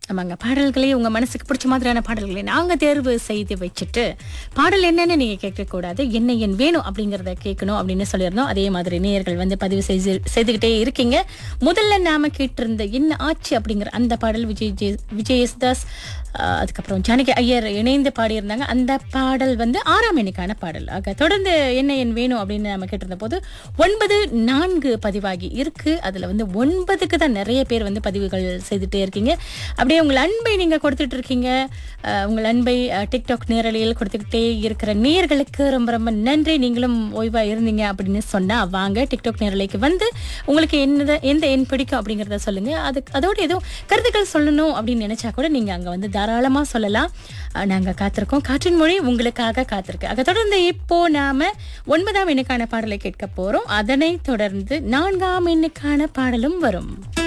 ஆமாங்க பாடல்களே உங்க மனசுக்கு பிடிச்ச மாதிரியான பாடல்களை நாங்க தேர்வு செய்து வச்சுட்டு பாடல் என்னன்னு நீங்க கேட்கக்கூடாது என்ன என் வேணும் அப்படிங்கறத கேட்கணும் அப்படின்னு சொல்லியிருந்தோம் அதே மாதிரி நேயர்கள் வந்து பதிவு செய்து செய்துகிட்டே இருக்கீங்க முதல்ல நாம கேட்டிருந்த என்ன ஆச்சு அப்படிங்கிற அந்த பாடல் விஜய் ஜே- விஜய் யேசுதாஸ் ஆஹ், அதுக்கப்புறம் ஜானகி ஐயர் இணைந்து பாடியிருந்தாங்க அந்த பாடல் வந்து ஆறாம் எண்ணிக்கான பாடல் ஆக தொடர்ந்து என்ன என் வேணும் அப்படின்னு நம்ம கேட்டிருந்த போது ஒன்பது நான்கு பதிவாகி இருக்கு அதுல வந்து ஒன்பதுக்கு தான் நிறைய பேர் வந்து பதிவுகள் செய்துட்டே இருக்கீங்க அப்படியே உங்கள் அன்பை நீங்க கொடுத்துட்டு இருக்கீங்க அஹ், உங்கள் அன்பை அஹ், டிக்டாக் நேரலையில் கொடுத்துக்கிட்டே இருக்கிற நேயர்களுக்கு ரொம்ப ரொம்ப நன்றி நீங்களும் ஓய்வா இருந்தீங்க அப்படின்னு சொன்னா வாங்க டிக்டாக் நேரலைக்கு வந்து உங்களுக்கு என்னத எந்த எண் பிடிக்கும் அப்படிங்கறத சொல்லுங்க அதுக்கு அதோட எதுவும் கருத்துக்கள் சொல்லணும் அப்படின்னு நினைச்சா கூட நீங்க அங்க வந்து தாராளமா சொல்லலாம் அஹ், நாங்க காத்திருக்கோம் காற்றின் மொழி உங்களுக்காக காத்திருக்கு அதை தொடர்ந்து இப்போ நாம ஒன்பதாம் எண்ணுக்கான பாடலை கேட்க போறோம் அதனை தொடர்ந்து நான்காம் எண்ணுக்கான பாடலும் வரும்